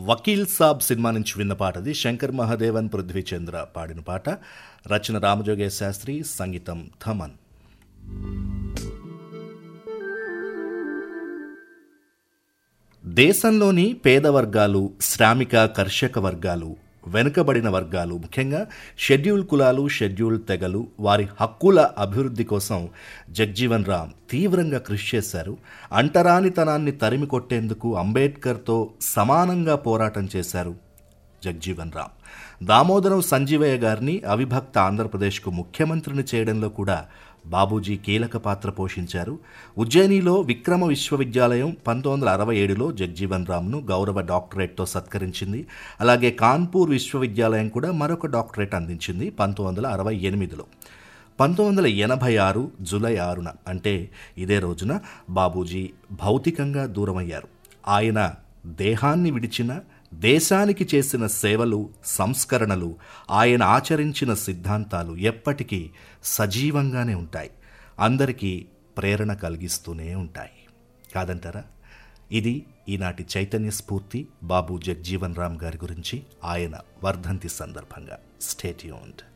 వకీల్ సాబ్ cinema నుంచి విన్న పాట అది శంకర్ మహాదేవన్ పృథ్వీచంద్ర పాడిన పాట రచన రామజోగేశ్ శాస్త్రి సంగీతం థమన్ దేశంలోని పేద వర్గాలు శ్రామిక కర్షక వర్గాలు వెనుకబడిన వర్గాలు ముఖ్యంగా షెడ్యూల్ కులాలు షెడ్యూల్ తెగలు వారి హక్కుల అభివృద్ధి కోసం జగ్జీవన్ రామ్ తీవ్రంగా కృషి చేశారు అంటరానితనాన్ని తరిమి కొట్టేందుకు అంబేద్కర్తో సమానంగా పోరాటం చేశారు జగ్జీవన్ రామ్ దామోదరం సంజీవయ్య గారిని అవిభక్త ఆంధ్రప్రదేశ్కు ముఖ్యమంత్రిని చేయడంలో కూడా బాబూజీ కీలక పాత్ర పోషించారు ఉజ్జయినిలో విక్రమ విశ్వవిద్యాలయం పంతొమ్మిది వందల అరవై ఏడులో జగ్జీవన్ రామ్ను గౌరవ డాక్టరేట్తో సత్కరించింది అలాగే కాన్పూర్ విశ్వవిద్యాలయం కూడా మరొక డాక్టరేట్ అందించింది పంతొమ్మిది వందల అరవై ఎనిమిదిలో పంతొమ్మిది వందల ఎనభై ఆరు జూలై ఆరున అంటే ఇదే రోజున బాబూజీ భౌతికంగా దూరమయ్యారు ఆయన దేహాన్ని విడిచిన దేశానికి చేసిన సేవలు సంస్కరణలు ఆయన ఆచరించిన సిద్ధాంతాలు ఎప్పటికీ సజీవంగానే ఉంటాయి అందరికీ ప్రేరణ కలిగిస్తూనే ఉంటాయి కాదంటారా ఇది ఈనాటి చైతన్య స్ఫూర్తి బాబు జగ్జీవన్ రామ్ గారి గురించి ఆయన వర్ధంతి సందర్భంగా స్టేట్యూన్డ్